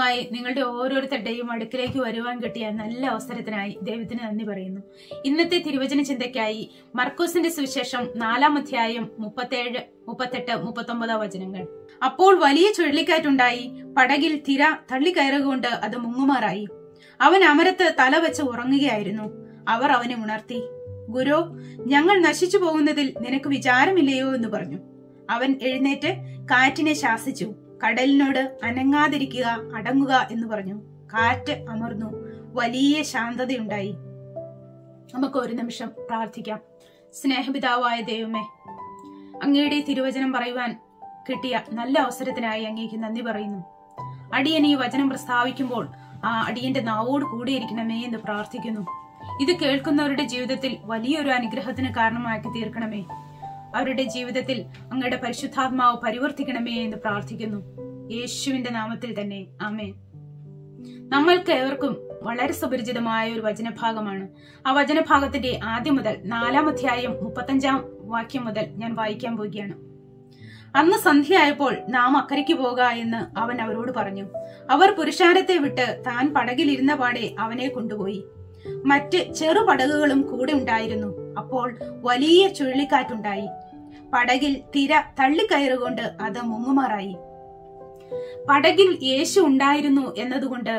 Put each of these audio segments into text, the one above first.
വചനവുമായി നിങ്ങളുടെ ഓരോരുത്തരുടെയും അടുക്കിലേക്ക് വരുവാൻ കിട്ടിയ നല്ല അവസരത്തിനായി ദൈവത്തിന് നന്ദി പറയുന്നു ഇന്നത്തെ തിരുവചന ചിന്തയ്ക്കായി മർക്കോസിന്റെ സുവിശേഷം നാലാം അധ്യായം മുപ്പത്തേഴ് മുപ്പത്തെട്ട് മുപ്പത്തൊമ്പത് വചനങ്ങൾ അപ്പോൾ വലിയ ചുഴലിക്കാറ്റുണ്ടായി പടകിൽ തിര തള്ളിക്കയറുകൊണ്ട് അത് മുങ്ങുമാറായി അവൻ അമരത്ത് തല വെച്ച് ഉറങ്ങുകയായിരുന്നു അവർ അവനെ ഉണർത്തി ഗുരു ഞങ്ങൾ നശിച്ചു പോകുന്നതിൽ നിനക്ക് വിചാരമില്ലയോ എന്ന് പറഞ്ഞു അവൻ എഴുന്നേറ്റ് കാറ്റിനെ ശാസിച്ചു കടലിനോട് അനങ്ങാതിരിക്കുക അടങ്ങുക എന്ന് പറഞ്ഞു കാറ്റ് അമർന്നു വലിയ ശാന്തതയുണ്ടായി നമുക്ക് ഒരു നിമിഷം പ്രാർത്ഥിക്കാം സ്നേഹപിതാവായ ദൈവമേ അങ്ങയുടെ തിരുവചനം പറയുവാൻ കിട്ടിയ നല്ല അവസരത്തിനായി അങ്ങേക്ക് നന്ദി പറയുന്നു അടിയൻ ഈ വചനം പ്രസ്താവിക്കുമ്പോൾ ആ അടിയന്റെ നാവോട് കൂടിയിരിക്കണമേ എന്ന് പ്രാർത്ഥിക്കുന്നു ഇത് കേൾക്കുന്നവരുടെ ജീവിതത്തിൽ വലിയൊരു അനുഗ്രഹത്തിന് കാരണമാക്കി തീർക്കണമേ അവരുടെ ജീവിതത്തിൽ അങ്ങയുടെ പരിശുദ്ധാത്മാവ് പരിവർത്തിക്കണമേ എന്ന് പ്രാർത്ഥിക്കുന്നു യേശുവിന്റെ നാമത്തിൽ തന്നെ ആമേ നമ്മൾക്ക് ഏവർക്കും വളരെ സുപരിചിതമായ ഒരു വചനഭാഗമാണ് ആ വചനഭാഗത്തിന്റെ ആദ്യം മുതൽ നാലാം അധ്യായം മുപ്പത്തഞ്ചാം വാക്യം മുതൽ ഞാൻ വായിക്കാൻ പോവുകയാണ് അന്ന് സന്ധ്യയായപ്പോൾ നാം അക്കരയ്ക്ക് പോക എന്ന് അവൻ അവരോട് പറഞ്ഞു അവർ പുരുഷാരത്തെ വിട്ട് താൻ പടകിലിരുന്ന പാടെ അവനെ കൊണ്ടുപോയി മറ്റ് ചെറുപടകുകളും കൂടെ ഉണ്ടായിരുന്നു അപ്പോൾ വലിയ ചുഴലിക്കാറ്റുണ്ടായി പടകിൽ തിര തള്ളിക്കയറുകൊണ്ട് അത് മുങ്ങുമാറായി പടകിൽ യേശു ഉണ്ടായിരുന്നു എന്നതുകൊണ്ട്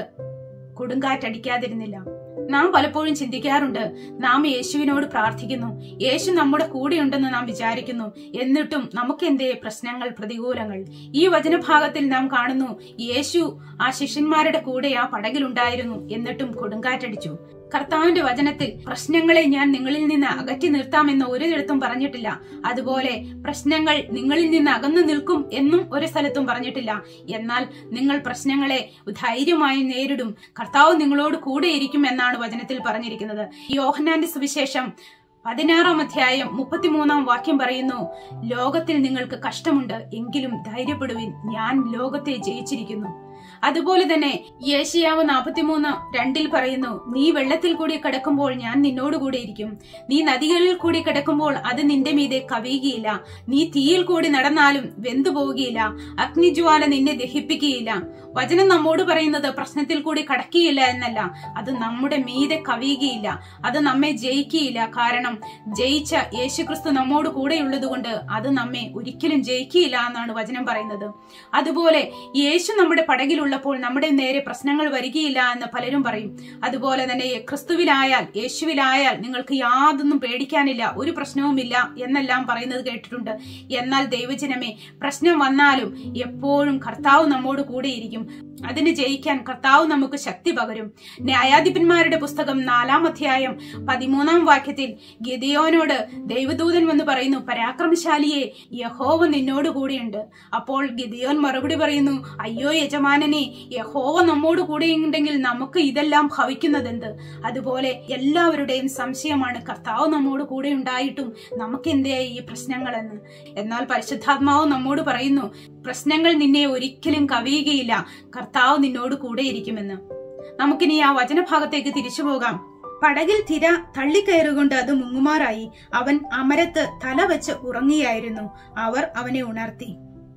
കൊടുങ്കാറ്റടിക്കാതിരുന്നില്ല നാം പലപ്പോഴും ചിന്തിക്കാറുണ്ട് നാം യേശുവിനോട് പ്രാർത്ഥിക്കുന്നു യേശു നമ്മുടെ കൂടെയുണ്ടെന്ന് നാം വിചാരിക്കുന്നു എന്നിട്ടും നമുക്കെന്തേ പ്രശ്നങ്ങൾ പ്രതികൂലങ്ങൾ ഈ വചനഭാഗത്തിൽ നാം കാണുന്നു യേശു ആ ശിഷ്യന്മാരുടെ കൂടെ ആ പടകിലുണ്ടായിരുന്നു എന്നിട്ടും കൊടുങ്കാറ്റടിച്ചു കർത്താവിന്റെ വചനത്തിൽ പ്രശ്നങ്ങളെ ഞാൻ നിങ്ങളിൽ നിന്ന് അകറ്റി നിർത്താമെന്ന് ഒരിടത്തും പറഞ്ഞിട്ടില്ല അതുപോലെ പ്രശ്നങ്ങൾ നിങ്ങളിൽ നിന്ന് അകന്നു നിൽക്കും എന്നും ഒരു സ്ഥലത്തും പറഞ്ഞിട്ടില്ല എന്നാൽ നിങ്ങൾ പ്രശ്നങ്ങളെ ധൈര്യമായി നേരിടും കർത്താവ് നിങ്ങളോട് കൂടെയിരിക്കും എന്നാണ് വചനത്തിൽ പറഞ്ഞിരിക്കുന്നത് യോഹനാന്റെ സുവിശേഷം പതിനാറാം അധ്യായം മുപ്പത്തിമൂന്നാം വാക്യം പറയുന്നു ലോകത്തിൽ നിങ്ങൾക്ക് കഷ്ടമുണ്ട് എങ്കിലും ധൈര്യപ്പെടുവിൻ ഞാൻ ലോകത്തെ ജയിച്ചിരിക്കുന്നു അതുപോലെ തന്നെ യേശയാവ് നാൽപ്പത്തിമൂന്ന് രണ്ടിൽ പറയുന്നു നീ വെള്ളത്തിൽ കൂടി കിടക്കുമ്പോൾ ഞാൻ നിന്നോട് കൂടെ ഇരിക്കും നീ നദികളിൽ കൂടി കിടക്കുമ്പോൾ അത് നിന്റെ മീതെ കവിയുകയില്ല നീ തീയിൽ കൂടി നടന്നാലും വെന്തു പോവുകയില്ല അഗ്നിജ്വാല നിന്നെ ദഹിപ്പിക്കുകയില്ല വചനം നമ്മോട് പറയുന്നത് പ്രശ്നത്തിൽ കൂടി കടക്കുകയില്ല എന്നല്ല അത് നമ്മുടെ മീതെ കവിയുകയില്ല അത് നമ്മെ ജയിക്കുകയില്ല കാരണം ജയിച്ച യേശുക്രിസ്തു നമ്മോട് കൂടെയുള്ളത് കൊണ്ട് അത് നമ്മെ ഒരിക്കലും ജയിക്കുകയില്ല എന്നാണ് വചനം പറയുന്നത് അതുപോലെ യേശു നമ്മുടെ പടകിലുള്ളപ്പോൾ നമ്മുടെ നേരെ പ്രശ്നങ്ങൾ വരികയില്ല എന്ന് പലരും പറയും അതുപോലെ തന്നെ ക്രിസ്തുവിലായാൽ യേശുവിലായാൽ നിങ്ങൾക്ക് യാതൊന്നും പേടിക്കാനില്ല ഒരു പ്രശ്നവുമില്ല എന്നെല്ലാം പറയുന്നത് കേട്ടിട്ടുണ്ട് എന്നാൽ ദൈവജനമേ പ്രശ്നം വന്നാലും എപ്പോഴും കർത്താവ് നമ്മോട് കൂടെയിരിക്കും അതിന് ജയിക്കാൻ കർത്താവ് നമുക്ക് ശക്തി പകരും ന്യായാധിപന്മാരുടെ പുസ്തകം നാലാം അധ്യായം പതിമൂന്നാം വാക്യത്തിൽ ഗിദിയോനോട് ദൈവദൂതൻ വന്ന് പറയുന്നു പരാക്രമശാലിയെ യഹോവ നിന്നോട് കൂടെയുണ്ട് അപ്പോൾ ഗിദിയോൻ മറുപടി പറയുന്നു അയ്യോ യജമാനനെ യഹോവ നമ്മോട് കൂടെയുണ്ടെങ്കിൽ നമുക്ക് ഇതെല്ലാം ഭവിക്കുന്നതെന്ത് അതുപോലെ എല്ലാവരുടെയും സംശയമാണ് കർത്താവ് നമ്മോട് കൂടെ ഉണ്ടായിട്ടും നമുക്ക് എന്തേ ഈ പ്രശ്നങ്ങളെന്ന് എന്നാൽ പരിശുദ്ധാത്മാവ് നമ്മോട് പറയുന്നു പ്രശ്നങ്ങൾ നിന്നെ ഒരിക്കലും കവിയുകയില്ല കർത്താവ് നിന്നോട് കൂടെയിരിക്കുമെന്ന് നമുക്കിനി ആ വചനഭാഗത്തേക്ക് തിരിച്ചു പോകാം പടകിൽ തിര തള്ളിക്കയറുകൊണ്ട് അത് മുങ്ങുമാറായി അവൻ അമരത്ത് തല വെച്ച് ഉറങ്ങിയായിരുന്നു അവർ അവനെ ഉണർത്തി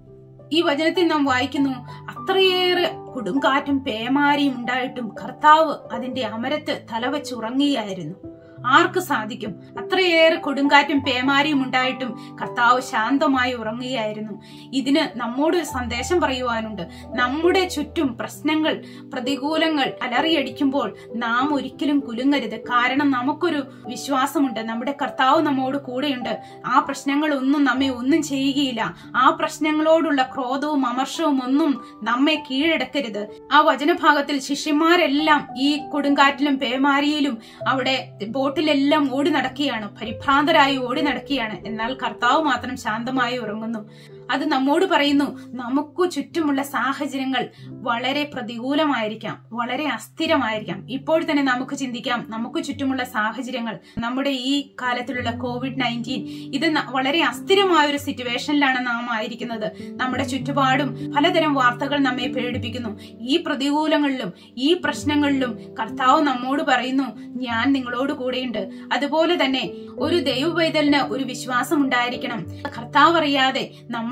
ഈ വചനത്തിൽ നാം വായിക്കുന്നു അത്രയേറെ കൊടുങ്കാറ്റും പേമാരിയും ഉണ്ടായിട്ടും കർത്താവ് അതിന്റെ അമരത്ത് തലവെച്ച് ഉറങ്ങുകയായിരുന്നു ആർക്ക് സാധിക്കും അത്രയേറെ കൊടുങ്കാറ്റും പേമാരിയും ഉണ്ടായിട്ടും കർത്താവ് ശാന്തമായി ഉറങ്ങുകയായിരുന്നു ഇതിന് നമ്മോടൊരു സന്ദേശം പറയുവാനുണ്ട് നമ്മുടെ ചുറ്റും പ്രശ്നങ്ങൾ പ്രതികൂലങ്ങൾ അലറിയടിക്കുമ്പോൾ നാം ഒരിക്കലും കുലുങ്ങരുത് കാരണം നമുക്കൊരു വിശ്വാസമുണ്ട് നമ്മുടെ കർത്താവ് നമ്മോട് കൂടെയുണ്ട് ആ പ്രശ്നങ്ങളൊന്നും നമ്മെ ഒന്നും ചെയ്യുകയില്ല ആ പ്രശ്നങ്ങളോടുള്ള ക്രോധവും അമർഷവും ഒന്നും നമ്മെ കീഴടക്കരുത് ആ വചനഭാഗത്തിൽ ശിഷ്യന്മാരെല്ലാം ഈ കൊടുങ്കാറ്റിലും പേമാരിയിലും അവിടെ ബോട്ടിലെല്ലാം ഓടി നടക്കുകയാണ് പരിഭ്രാന്തരായി ഓടി നടക്കുകയാണ് എന്നാൽ കർത്താവ് മാത്രം ശാന്തമായി ഉറങ്ങുന്നു അത് നമ്മോട് പറയുന്നു നമുക്ക് ചുറ്റുമുള്ള സാഹചര്യങ്ങൾ വളരെ പ്രതികൂലമായിരിക്കാം വളരെ അസ്ഥിരമായിരിക്കാം ഇപ്പോൾ തന്നെ നമുക്ക് ചിന്തിക്കാം നമുക്ക് ചുറ്റുമുള്ള സാഹചര്യങ്ങൾ നമ്മുടെ ഈ കാലത്തിലുള്ള കോവിഡ് നയൻറ്റീൻ ഇത് ന- വളരെ അസ്ഥിരമായ ഒരു സിറ്റുവേഷനിലാണ് നാം ആയിരിക്കുന്നത് നമ്മുടെ ചുറ്റുപാടും പലതരം വാർത്തകൾ നമ്മെ പേടിപ്പിക്കുന്നു ഈ പ്രതികൂലങ്ങളിലും ഈ പ്രശ്നങ്ങളിലും കർത്താവ് നമ്മോട് പറയുന്നു ഞാൻ നിങ്ങളോട് കൂടെയുണ്ട് അതുപോലെ തന്നെ ഒരു ദൈവവൈതലിന് ഒരു വിശ്വാസം ഉണ്ടായിരിക്കണം കർത്താവ് അറിയാതെ നമ്മുടെ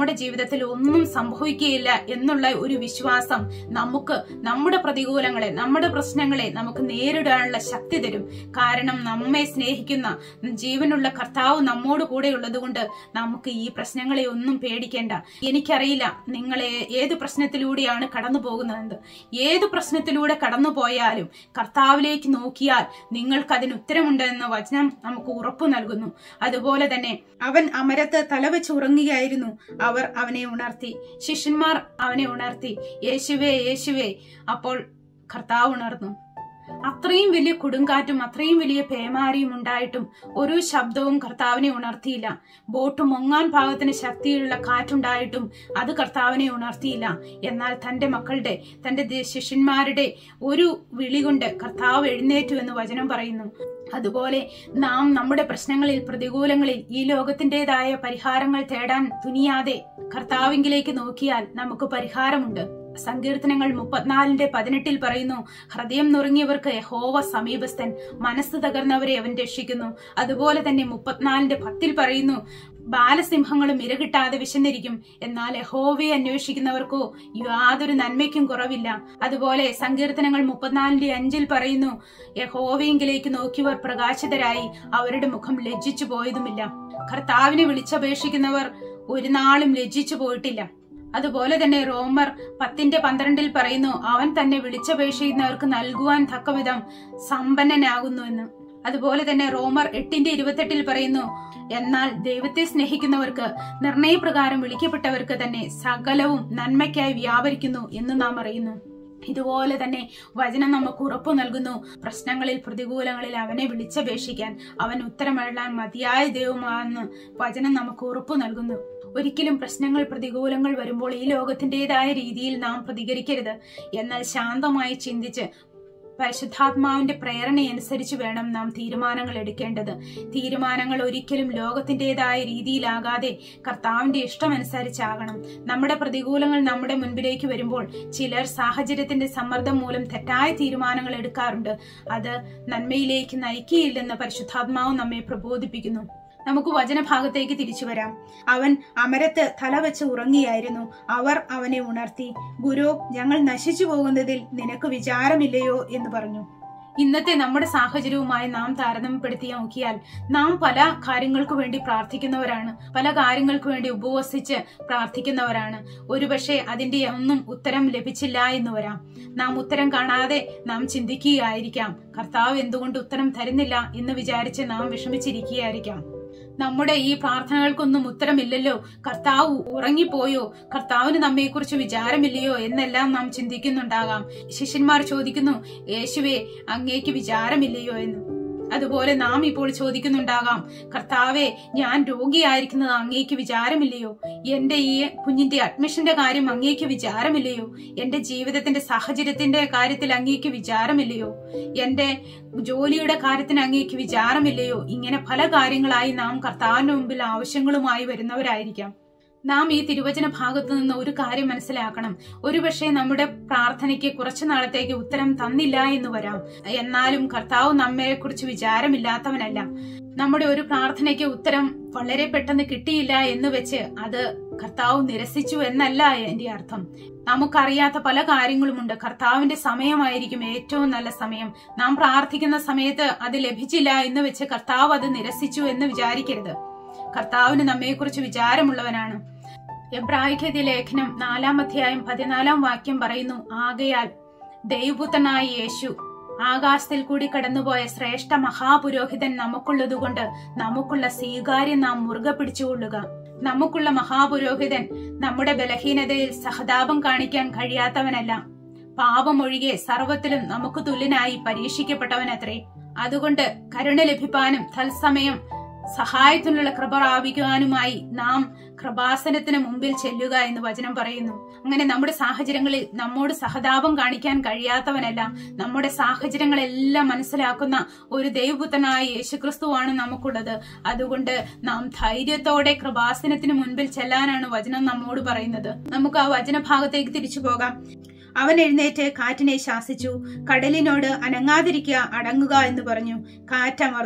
നമ്മുടെ ജീവിതത്തിൽ ഒന്നും സംഭവിക്കുകയില്ല എന്നുള്ള ഒരു വിശ്വാസം നമുക്ക് നമ്മുടെ പ്രതികൂലങ്ങളെ നമ്മുടെ പ്രശ്നങ്ങളെ നമുക്ക് നേരിടാനുള്ള ശക്തി തരും കാരണം നമ്മെ സ്നേഹിക്കുന്ന ജീവനുള്ള കർത്താവ് നമ്മോട് കൂടെ ഉള്ളതുകൊണ്ട് നമുക്ക് ഈ പ്രശ്നങ്ങളെ ഒന്നും പേടിക്കേണ്ട എനിക്കറിയില്ല നിങ്ങൾ ഏത് പ്രശ്നത്തിലൂടെയാണ് കടന്നു പോകുന്നതെന്ന് ഏത് പ്രശ്നത്തിലൂടെ കടന്നു പോയാലും കർത്താവിലേക്ക് നോക്കിയാൽ നിങ്ങൾക്ക് അതിന് ഉത്തരമുണ്ടെന്ന വചനം നമുക്ക് ഉറപ്പു നൽകുന്നു അതുപോലെ തന്നെ അവൻ അമരത്ത് തലവെച്ച് ഉറങ്ങുകയായിരുന്നു അവർ അവനെ ഉണർത്തി ശിഷ്യന്മാർ അവനെ ഉണർത്തി യേശുവേ യേശുവേ അപ്പോൾ കർത്താവ് ഉണർന്നു അത്രയും വലിയ കൊടുങ്കാറ്റും അത്രയും വലിയ പേമാരിയും ഉണ്ടായിട്ടും ഒരു ശബ്ദവും കർത്താവിനെ ഉണർത്തിയില്ല ബോട്ട് മുങ്ങാൻ പാകത്തിന് ശക്തിയുള്ള കാറ്റുണ്ടായിട്ടും അത് കർത്താവിനെ ഉണർത്തിയില്ല എന്നാൽ തന്റെ മക്കളുടെ തന്റെ ദേ- ശിഷ്യന്മാരുടെ ഒരു വിളി കൊണ്ട് കർത്താവ് എഴുന്നേറ്റു എന്ന് വചനം പറയുന്നു അതുപോലെ നാം നമ്മുടെ പ്രശ്നങ്ങളിൽ പ്രതികൂലങ്ങളിൽ ഈ ലോകത്തിന്റേതായ പരിഹാരങ്ങൾ തേടാൻ തുനിയാതെ കർത്താവിങ്കിലേക്ക് നോക്കിയാൽ നമുക്ക് പരിഹാരമുണ്ട് സങ്കീർത്തനങ്ങൾ മുപ്പത്തിനാലിന്റെ പതിനെട്ടിൽ പറയുന്നു ഹൃദയം നുറുങ്ങിയവർക്ക് യഹോവ സമീപസ്ഥൻ മനസ്സ് തകർന്നവരെ അവൻ രക്ഷിക്കുന്നു അതുപോലെ തന്നെ മുപ്പത്തിനാലിന്റെ പത്തിൽ പറയുന്നു ബാലസിംഹങ്ങളും ഇരകിട്ടാതെ വിശന്നിരിക്കും എന്നാൽ യഹോവയെ അന്വേഷിക്കുന്നവർക്കോ യാതൊരു നന്മയ്ക്കും കുറവില്ല അതുപോലെ സങ്കീർത്തനങ്ങൾ മുപ്പത്തിനാലിന്റെ അഞ്ചിൽ പറയുന്നു യഹോവയെങ്കിലേക്ക് നോക്കിയവർ പ്രകാശിതരായി അവരുടെ മുഖം ലജ്ജിച്ചു പോയതുമില്ല കർത്താവിനെ വിളിച്ചപേക്ഷിക്കുന്നവർ ഒരു നാളും ലജ്ജിച്ചു പോയിട്ടില്ല അതുപോലെ തന്നെ റോമർ പത്തിന്റെ പന്ത്രണ്ടിൽ പറയുന്നു അവൻ തന്നെ വിളിച്ചപേക്ഷിക്കുന്നവർക്ക് നൽകുവാൻ തക്കവിധം സമ്പന്നനാകുന്നു എന്ന് അതുപോലെ തന്നെ റോമർ എട്ടിന്റെ ഇരുപത്തെട്ടിൽ പറയുന്നു എന്നാൽ ദൈവത്തെ സ്നേഹിക്കുന്നവർക്ക് നിർണയപ്രകാരം വിളിക്കപ്പെട്ടവർക്ക് തന്നെ സകലവും നന്മയ്ക്കായി വ്യാപരിക്കുന്നു എന്ന് നാം അറിയുന്നു ഇതുപോലെ തന്നെ വചനം നമുക്ക് ഉറപ്പു നൽകുന്നു പ്രശ്നങ്ങളിൽ പ്രതികൂലങ്ങളിൽ അവനെ വിളിച്ചപേക്ഷിക്കാൻ അവൻ ഉത്തരമെഴുതാൻ മതിയായ ദൈവമാണെന്ന് വചനം നമുക്ക് ഉറപ്പു നൽകുന്നു ഒരിക്കലും പ്രശ്നങ്ങൾ പ്രതികൂലങ്ങൾ വരുമ്പോൾ ഈ ലോകത്തിൻ്റെതായ രീതിയിൽ നാം പ്രതികരിക്കരുത് എന്നാൽ ശാന്തമായി ചിന്തിച്ച് പരിശുദ്ധാത്മാവിന്റെ പ്രേരണയനുസരിച്ച് വേണം നാം തീരുമാനങ്ങൾ എടുക്കേണ്ടത് തീരുമാനങ്ങൾ ഒരിക്കലും ലോകത്തിൻ്റെതായ രീതിയിലാകാതെ കർത്താവിന്റെ ഇഷ്ടമനുസരിച്ചാകണം നമ്മുടെ പ്രതികൂലങ്ങൾ നമ്മുടെ മുൻപിലേക്ക് വരുമ്പോൾ ചിലർ സാഹചര്യത്തിന്റെ സമ്മർദ്ദം മൂലം തെറ്റായ തീരുമാനങ്ങൾ എടുക്കാറുണ്ട് അത് നന്മയിലേക്ക് നയിക്കുകയില്ലെന്ന് പരിശുദ്ധാത്മാവ് നമ്മെ പ്രബോധിപ്പിക്കുന്നു നമുക്ക് വചനഭാഗത്തേക്ക് തിരിച്ചു വരാം അവൻ അമരത്ത് തലവെച്ച് ഉറങ്ങിയായിരുന്നു അവർ അവനെ ഉണർത്തി ഗുരു ഞങ്ങൾ നശിച്ചു പോകുന്നതിൽ നിനക്ക് വിചാരമില്ലയോ എന്ന് പറഞ്ഞു ഇന്നത്തെ നമ്മുടെ സാഹചര്യവുമായി നാം താരതമ്യപ്പെടുത്തി നോക്കിയാൽ നാം പല കാര്യങ്ങൾക്ക് വേണ്ടി പ്രാർത്ഥിക്കുന്നവരാണ് പല കാര്യങ്ങൾക്ക് വേണ്ടി ഉപവസിച്ച് പ്രാർത്ഥിക്കുന്നവരാണ് ഒരുപക്ഷെ അതിന്റെ ഒന്നും ഉത്തരം ലഭിച്ചില്ല എന്ന് വരാം നാം ഉത്തരം കാണാതെ നാം ചിന്തിക്കുകയായിരിക്കാം കർത്താവ് എന്തുകൊണ്ട് ഉത്തരം തരുന്നില്ല എന്ന് വിചാരിച്ച് നാം വിഷമിച്ചിരിക്കുകയായിരിക്കാം നമ്മുടെ ഈ പ്രാർത്ഥനകൾക്കൊന്നും ഉത്തരമില്ലല്ലോ കർത്താവ് ഉറങ്ങിപ്പോയോ കർത്താവിന് നമ്മെക്കുറിച്ച് വിചാരമില്ലയോ എന്നെല്ലാം നാം ചിന്തിക്കുന്നുണ്ടാകാം ശിഷ്യന്മാർ ചോദിക്കുന്നു യേശുവെ അങ്ങേക്ക് വിചാരമില്ലയോ എന്ന് അതുപോലെ നാം ഇപ്പോൾ ചോദിക്കുന്നുണ്ടാകാം കർത്താവെ ഞാൻ രോഗിയായിരിക്കുന്നത് അങ്ങേക്ക് വിചാരമില്ലയോ എന്റെ ഈ കുഞ്ഞിന്റെ അഡ്മിഷന്റെ കാര്യം അങ്ങേക്ക് വിചാരമില്ലയോ എന്റെ ജീവിതത്തിന്റെ സാഹചര്യത്തിന്റെ കാര്യത്തിൽ അങ്ങേക്ക് വിചാരമില്ലയോ എന്റെ ജോലിയുടെ കാര്യത്തിന് അങ്ങേക്ക് വിചാരമില്ലയോ ഇങ്ങനെ പല കാര്യങ്ങളായി നാം കർത്താവിന്റെ മുമ്പിൽ ആവശ്യങ്ങളുമായി വരുന്നവരായിരിക്കാം നാം ഈ തിരുവചന ഭാഗത്തു നിന്ന് ഒരു കാര്യം മനസ്സിലാക്കണം ഒരുപക്ഷെ നമ്മുടെ പ്രാർത്ഥനയ്ക്ക് കുറച്ചു നാളത്തേക്ക് ഉത്തരം തന്നില്ല എന്ന് വരാം എന്നാലും കർത്താവ് നമ്മെ കുറിച്ച് വിചാരമില്ലാത്തവനല്ല നമ്മുടെ ഒരു പ്രാർത്ഥനയ്ക്ക് ഉത്തരം വളരെ പെട്ടെന്ന് കിട്ടിയില്ല എന്ന് വെച്ച് അത് കർത്താവ് നിരസിച്ചു എന്നല്ല എന്റെ അർത്ഥം നമുക്കറിയാത്ത പല കാര്യങ്ങളുമുണ്ട് കർത്താവിന്റെ സമയമായിരിക്കും ഏറ്റവും നല്ല സമയം നാം പ്രാർത്ഥിക്കുന്ന സമയത്ത് അത് ലഭിച്ചില്ല എന്ന് വെച്ച് കർത്താവ് അത് നിരസിച്ചു എന്ന് വിചാരിക്കരുത് കർത്താവിന് നമ്മെക്കുറിച്ച് വിചാരമുള്ളവനാണ് എബ്രാഹിക്കതി ലേഖനം നാലാം അധ്യായം പതിനാലാം വാക്യം പറയുന്നു ആകയാൽ ദൈവപുത്രനായ യേശു ആകാശത്തിൽ കൂടി കടന്നുപോയ ശ്രേഷ്ഠ മഹാപുരോഹിതൻ നമുക്കുള്ളതുകൊണ്ട് നമുക്കുള്ള സ്വീകാര്യം നാം മുറുകെ പിടിച്ചുകൊള്ളുക നമുക്കുള്ള മഹാപുരോഹിതൻ നമ്മുടെ ബലഹീനതയിൽ സഹതാപം കാണിക്കാൻ കഴിയാത്തവനല്ല പാപമൊഴികെ സർവത്തിലും നമുക്ക് തുല്യനായി പരീക്ഷിക്കപ്പെട്ടവനത്രേ അതുകൊണ്ട് കരുണ ലഭിപ്പാനും തത്സമയം സഹായത്തിനുള്ള കൃപ പ്രാപിക്കുവാനുമായി നാം കൃപാസനത്തിന് മുമ്പിൽ ചെല്ലുക എന്ന് വചനം പറയുന്നു അങ്ങനെ നമ്മുടെ സാഹചര്യങ്ങളിൽ നമ്മോട് സഹതാപം കാണിക്കാൻ കഴിയാത്തവനല്ല നമ്മുടെ സാഹചര്യങ്ങളെല്ലാം മനസ്സിലാക്കുന്ന ഒരു ദൈവപുത്രനായ യേശുക്രിസ്തുവാണ് നമുക്കുള്ളത് അതുകൊണ്ട് നാം ധൈര്യത്തോടെ കൃപാസനത്തിന് മുൻപിൽ ചെല്ലാനാണ് വചനം നമ്മോട് പറയുന്നത് നമുക്ക് ആ വചനഭാഗത്തേക്ക് തിരിച്ചു പോകാം അവൻ എഴുന്നേറ്റ് കാറ്റിനെ ശാസിച്ചു കടലിനോട് അനങ്ങാതിരിക്കുക അടങ്ങുക എന്ന് പറഞ്ഞു കാറ്റമർന്നു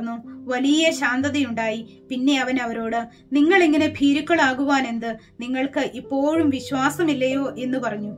വലിയ ശാന്തതയുണ്ടായി പിന്നെ അവൻ അവരോട് നിങ്ങൾ ഇങ്ങനെ ഭീരുക്കളാകുവാൻ എന്ത് നിങ്ങൾക്ക് ഇപ്പോഴും വിശ്വാസമില്ലയോ എന്ന് പറഞ്ഞു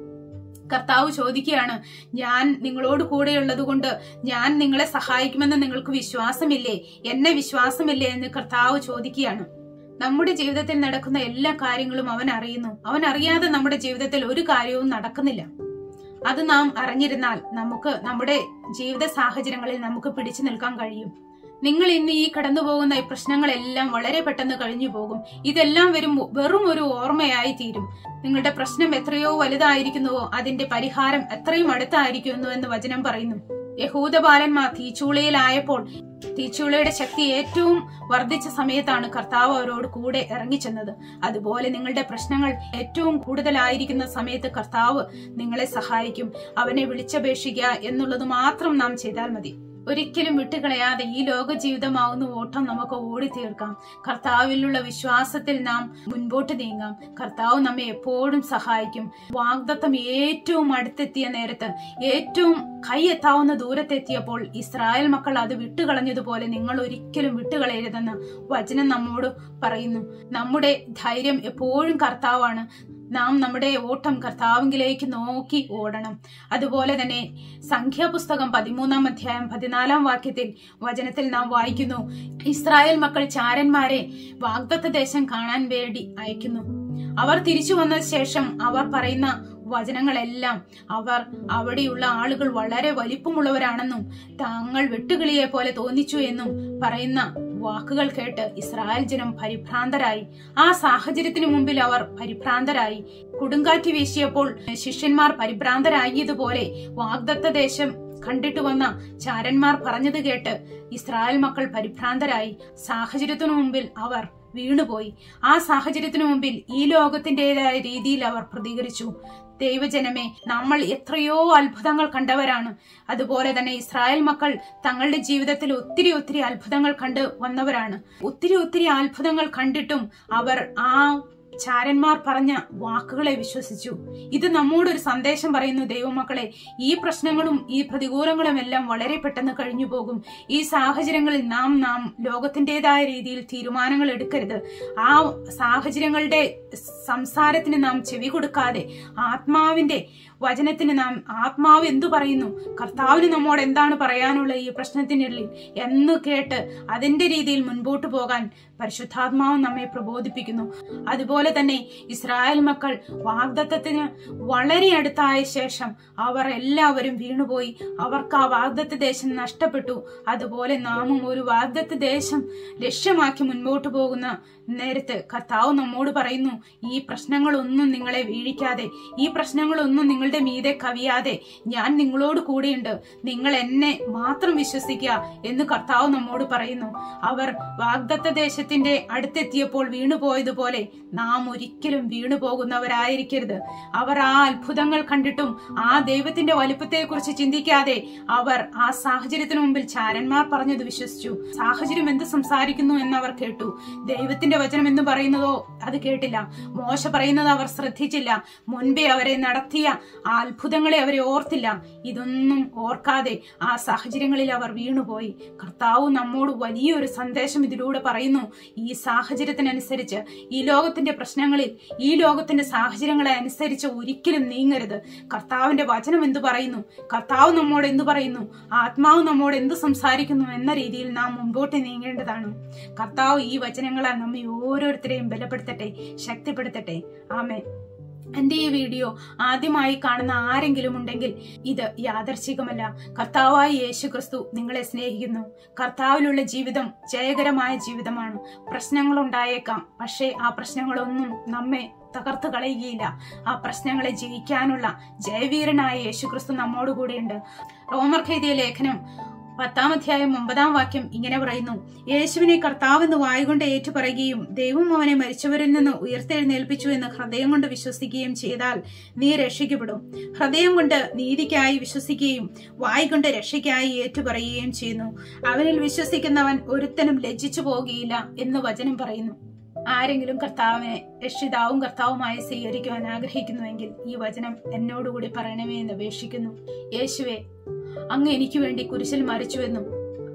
കർത്താവ് ചോദിക്കുകയാണ് ഞാൻ നിങ്ങളോട് കൂടെയുള്ളത് കൊണ്ട് ഞാൻ നിങ്ങളെ സഹായിക്കുമെന്ന് നിങ്ങൾക്ക് വിശ്വാസമില്ലേ എന്നെ വിശ്വാസമില്ലേ എന്ന് കർത്താവ് ചോദിക്കുകയാണ് നമ്മുടെ ജീവിതത്തിൽ നടക്കുന്ന എല്ലാ കാര്യങ്ങളും അവൻ അറിയുന്നു അവൻ അറിയാതെ നമ്മുടെ ജീവിതത്തിൽ ഒരു കാര്യവും നടക്കുന്നില്ല അത് നാം അറിഞ്ഞിരുന്നാൽ നമുക്ക് നമ്മുടെ ജീവിത സാഹചര്യങ്ങളിൽ നമുക്ക് പിടിച്ചു നിൽക്കാൻ കഴിയും നിങ്ങൾ ഇന്ന് ഈ കടന്നു പോകുന്ന ഈ പ്രശ്നങ്ങളെല്ലാം വളരെ പെട്ടെന്ന് കഴിഞ്ഞു പോകും ഇതെല്ലാം വരും വെറും ഒരു ഓർമ്മയായി തീരും നിങ്ങളുടെ പ്രശ്നം എത്രയോ വലുതായിരിക്കുന്നുവോ അതിന്റെ പരിഹാരം എത്രയും അടുത്തായിരിക്കുന്നു എന്ന് വചനം പറയുന്നു യഹൂദബാലന്മാർ തീച്ചൂളയിലായപ്പോൾ തീച്ചൂളയുടെ ശക്തി ഏറ്റവും വർദ്ധിച്ച സമയത്താണ് കർത്താവ് അവരോട് കൂടെ ഇറങ്ങിച്ചെന്നത് അതുപോലെ നിങ്ങളുടെ പ്രശ്നങ്ങൾ ഏറ്റവും കൂടുതലായിരിക്കുന്ന സമയത്ത് കർത്താവ് നിങ്ങളെ സഹായിക്കും അവനെ വിളിച്ചപേക്ഷിക്കുക എന്നുള്ളത് മാത്രം നാം ചെയ്താൽ മതി ഒരിക്കലും വിട്ടുകളയാതെ ഈ ലോക ജീവിതമാവുന്ന ഓട്ടം നമുക്ക് ഓടി തീർക്കാം കർത്താവിലുള്ള വിശ്വാസത്തിൽ നാം മുൻപോട്ട് നീങ്ങാം കർത്താവ് നമ്മെ എപ്പോഴും സഹായിക്കും വാഗ്ദത്തം ഏറ്റവും അടുത്തെത്തിയ നേരത്ത് ഏറ്റവും കൈയെത്താവുന്ന ദൂരത്തെത്തിയപ്പോൾ ഇസ്രായേൽ മക്കൾ അത് വിട്ടുകളഞ്ഞതുപോലെ നിങ്ങൾ ഒരിക്കലും വിട്ടുകളയരുതെന്ന് വചനം നമ്മോട് പറയുന്നു നമ്മുടെ ധൈര്യം എപ്പോഴും കർത്താവാണ് നാം നമ്മുടെ ഓട്ടം കർത്താവിങ്കിലേക്ക് നോക്കി ഓടണം അതുപോലെ തന്നെ സംഖ്യാപുസ്തകം പതിമൂന്നാം അധ്യായം പതിനാലാം വാക്യത്തിൽ വചനത്തിൽ നാം വായിക്കുന്നു ഇസ്രായേൽ മക്കൾ ചാരന്മാരെ വാഗ്ദത്ത ദേശം കാണാൻ വേണ്ടി അയക്കുന്നു അവർ തിരിച്ചു വന്ന ശേഷം അവർ പറയുന്ന വചനങ്ങളെല്ലാം അവർ അവിടെയുള്ള ആളുകൾ വളരെ വലിപ്പമുള്ളവരാണെന്നും താങ്കൾ വെട്ടുകിളിയെ പോലെ തോന്നിച്ചു എന്നും പറയുന്ന വാക്കുകൾ കേട്ട് ഇസ്രായേൽ ജനം പരിഭ്രാന്തരായി ആ സാഹചര്യത്തിന് മുമ്പിൽ അവർ പരിഭ്രാന്തരായി കൊടുങ്കാറ്റ് വീശിയപ്പോൾ ശിഷ്യന്മാർ പരിഭ്രാന്തരായതുപോലെ വാഗ്ദത്ത ദേശം കണ്ടിട്ട് വന്ന ചാരന്മാർ പറഞ്ഞത് കേട്ട് ഇസ്രായേൽ മക്കൾ പരിഭ്രാന്തരായി സാഹചര്യത്തിനു മുമ്പിൽ അവർ വീണുപോയി ആ സാഹചര്യത്തിനു മുമ്പിൽ ഈ ലോകത്തിൻ്റെതായ രീതിയിൽ അവർ പ്രതികരിച്ചു ദൈവജനമേ നമ്മൾ എത്രയോ അത്ഭുതങ്ങൾ കണ്ടവരാണ് അതുപോലെ തന്നെ ഇസ്രായേൽ മക്കൾ തങ്ങളുടെ ജീവിതത്തിൽ ഒത്തിരി ഒത്തിരി അത്ഭുതങ്ങൾ കണ്ട് വന്നവരാണ് ഒത്തിരി ഒത്തിരി അത്ഭുതങ്ങൾ കണ്ടിട്ടും അവർ ആ ചാരന്മാർ പറഞ്ഞ വാക്കുകളെ വിശ്വസിച്ചു ഇത് നമ്മോടൊരു സന്ദേശം പറയുന്നു ദൈവമക്കളെ ഈ പ്രശ്നങ്ങളും ഈ പ്രതികൂലങ്ങളും എല്ലാം വളരെ പെട്ടെന്ന് കഴിഞ്ഞു പോകും ഈ സാഹചര്യങ്ങളിൽ നാം നാം ലോകത്തിൻ്റെതായ രീതിയിൽ തീരുമാനങ്ങൾ എടുക്കരുത് ആ സാഹചര്യങ്ങളുടെ സംസാരത്തിന് നാം ചെവി കൊടുക്കാതെ ആത്മാവിന്റെ വചനത്തിന് നാം ആത്മാവ് എന്തു പറയുന്നു കർത്താവിന് നമ്മോട് എന്താണ് പറയാനുള്ള ഈ പ്രശ്നത്തിനുള്ളിൽ എന്ന് കേട്ട് അതിന്റെ രീതിയിൽ മുൻപോട്ട് പോകാൻ പരിശുദ്ധാത്മാവ് നമ്മെ പ്രബോധിപ്പിക്കുന്നു അതുപോലെ തന്നെ ഇസ്രായേൽ മക്കൾ വാഗ്ദത്തത്തിന് വളരെ അടുത്തായ ശേഷം അവർ എല്ലാവരും വീണുപോയി അവർക്ക് ആ വാഗ്ദത്ത ദേശം നഷ്ടപ്പെട്ടു അതുപോലെ നാമും ഒരു വാഗ്ദത്ത ദേശം ലക്ഷ്യമാക്കി മുൻപോട്ട് പോകുന്ന നേരത്ത് കർത്താവ് നമ്മോട് പറയുന്നു ഈ പ്രശ്നങ്ങളൊന്നും നിങ്ങളെ വീഴിക്കാതെ ഈ പ്രശ്നങ്ങളൊന്നും നിങ്ങളുടെ മീതെ കവിയാതെ ഞാൻ നിങ്ങളോട് കൂടെയുണ്ട് നിങ്ങൾ എന്നെ മാത്രം വിശ്വസിക്കുക എന്ന് കർത്താവ് നമ്മോട് പറയുന്നു അവർ വാഗ്ദത്ത ദേശത്തിന്റെ അടുത്തെത്തിയപ്പോൾ വീണുപോയതുപോലെ നാം ഒരിക്കലും വീണു പോകുന്നവരായിരിക്കരുത് അവർ ആ അത്ഭുതങ്ങൾ കണ്ടിട്ടും ആ ദൈവത്തിന്റെ വലുപ്പത്തെക്കുറിച്ച് ചിന്തിക്കാതെ അവർ ആ സാഹചര്യത്തിനു മുമ്പിൽ ചാരന്മാർ പറഞ്ഞത് വിശ്വസിച്ചു സാഹചര്യം എന്ത് സംസാരിക്കുന്നു എന്ന് അവർ കേട്ടു ദൈവത്തിന്റെ വചനം എന്ന് പറയുന്നതോ അത് കേട്ടില്ല മോശ പറയുന്നത് അവർ ശ്രദ്ധിച്ചില്ല മുൻപേ അവരെ നടത്തിയ ആ അത്ഭുതങ്ങളെ അവരെ ഓർത്തില്ല ഇതൊന്നും ഓർക്കാതെ ആ സാഹചര്യങ്ങളിൽ അവർ വീണുപോയി കർത്താവ് നമ്മോട് വലിയൊരു സന്ദേശം ഇതിലൂടെ പറയുന്നു ഈ സാഹചര്യത്തിനനുസരിച്ച് ഈ ലോകത്തിന്റെ പ്രശ്നങ്ങളിൽ ഈ ലോകത്തിന്റെ സാഹചര്യങ്ങളെ അനുസരിച്ച് ഒരിക്കലും നീങ്ങരുത് കർത്താവിന്റെ വചനം എന്തു പറയുന്നു കർത്താവ് നമ്മോട് എന്തു പറയുന്നു ആത്മാവ് നമ്മോട് എന്ത് സംസാരിക്കുന്നു എന്ന രീതിയിൽ നാം മുമ്പോട്ട് നീങ്ങേണ്ടതാണ് കർത്താവ് ഈ വചനങ്ങളെ നമ്മെ ഓരോരുത്തരെയും ബലപ്പെടുത്തട്ടെ ശക്തിപ്പെടുത്തട്ടെ ആമേ എന്റെ ഈ വീഡിയോ ആദ്യമായി കാണുന്ന ആരെങ്കിലും ഉണ്ടെങ്കിൽ ഇത് യാദർശികമല്ല കർത്താവായ യേശു ക്രിസ്തു നിങ്ങളെ സ്നേഹിക്കുന്നു കർത്താവിലുള്ള ജീവിതം ജയകരമായ ജീവിതമാണ് പ്രശ്നങ്ങൾ ഉണ്ടായേക്കാം പക്ഷേ ആ പ്രശ്നങ്ങളൊന്നും നമ്മെ തകർത്ത് കളയുകയില്ല ആ പ്രശ്നങ്ങളെ ജയിക്കാനുള്ള ജയവീരനായ യേശുക്രിസ്തു നമ്മോട് കൂടെയുണ്ട് റോമർക്ക് എഴുതിയ ലേഖനം പത്താം അധ്യായം ഒമ്പതാം വാക്യം ഇങ്ങനെ പറയുന്നു യേശുവിനെ കർത്താവെന്ന് വായുകൊണ്ട് ഏറ്റുപറയുകയും ദൈവം അവനെ മരിച്ചവരിൽ നിന്ന് ഉയർത്തെഴുന്നേൽപ്പിച്ചു എന്ന് ഹൃദയം കൊണ്ട് വിശ്വസിക്കുകയും ചെയ്താൽ നീ രക്ഷിക്കപ്പെടും ഹൃദയം കൊണ്ട് നീതിക്കായി വിശ്വസിക്കുകയും വായ് കൊണ്ട് രക്ഷയ്ക്കായി ഏറ്റുപറയുകയും ചെയ്യുന്നു അവനിൽ വിശ്വസിക്കുന്നവൻ ഒരുത്തനും ലജ്ജിച്ചു പോകുകയില്ല എന്ന് വചനം പറയുന്നു ആരെങ്കിലും കർത്താവിനെ രക്ഷിതാവും കർത്താവുമായി സ്വീകരിക്കുവാൻ ആഗ്രഹിക്കുന്നുവെങ്കിൽ ഈ വചനം എന്നോടുകൂടി പറയണമേ എന്ന് അപേക്ഷിക്കുന്നു യേശുവെ അങ്ങ് എനിക്ക് വേണ്ടി കുരിശിൽ മരിച്ചുവെന്നും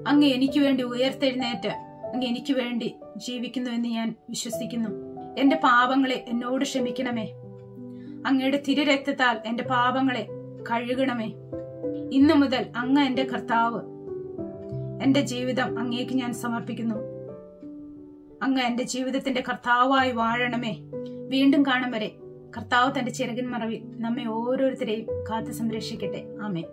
അങ്ങ് എനിക്ക് വേണ്ടി ഉയർത്തെഴുന്നേറ്റ് അങ്ങ് എനിക്ക് വേണ്ടി ജീവിക്കുന്നു എന്ന് ഞാൻ വിശ്വസിക്കുന്നു എന്റെ പാപങ്ങളെ എന്നോട് ക്ഷമിക്കണമേ അങ്ങയുടെ തിരുരക്തത്താൽ എന്റെ പാപങ്ങളെ കഴുകണമേ ഇന്നു മുതൽ അങ്ങ് എന്റെ കർത്താവ് എന്റെ ജീവിതം അങ്ങേക്ക് ഞാൻ സമർപ്പിക്കുന്നു അങ്ങ് എന്റെ ജീവിതത്തിന്റെ കർത്താവായി വാഴണമേ വീണ്ടും കാണും വരെ കർത്താവ് തന്റെ ചിറകിൻ മറവിൽ നമ്മെ ഓരോരുത്തരെയും കാത്തു സംരക്ഷിക്കട്ടെ ആമേ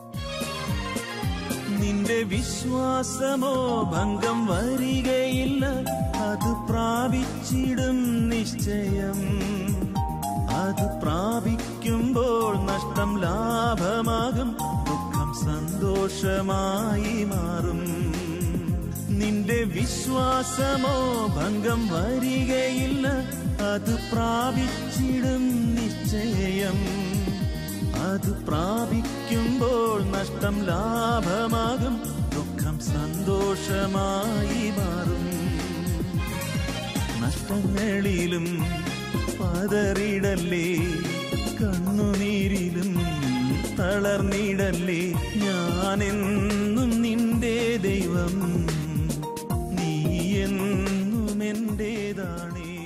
നിന്റെ വിശ്വാസമോ ഭംഗം വരികയില്ല അത് പ്രാപിച്ചിടും നിശ്ചയം അത് പ്രാപിക്കുമ്പോൾ നഷ്ടം ലാഭമാകും ദുഃഖം സന്തോഷമായി മാറും നിന്റെ വിശ്വാസമോ ഭംഗം വരികയില്ല അത് പ്രാപിച്ചിടും നിശ്ചയം അത് പ്രാപിക്കുമ്പോൾ നഷ്ടം ലാഭമാകും ദുഃഖം സന്തോഷമായി മാറും നഷ്ടങ്ങളിലും പതറിടല്ലേ കണ്ണുനീരിലും തളർന്നിടല്ലേ ഞാനെന്നും നിന്റെ ദൈവം നീ എന്നും എന്റേതാണേ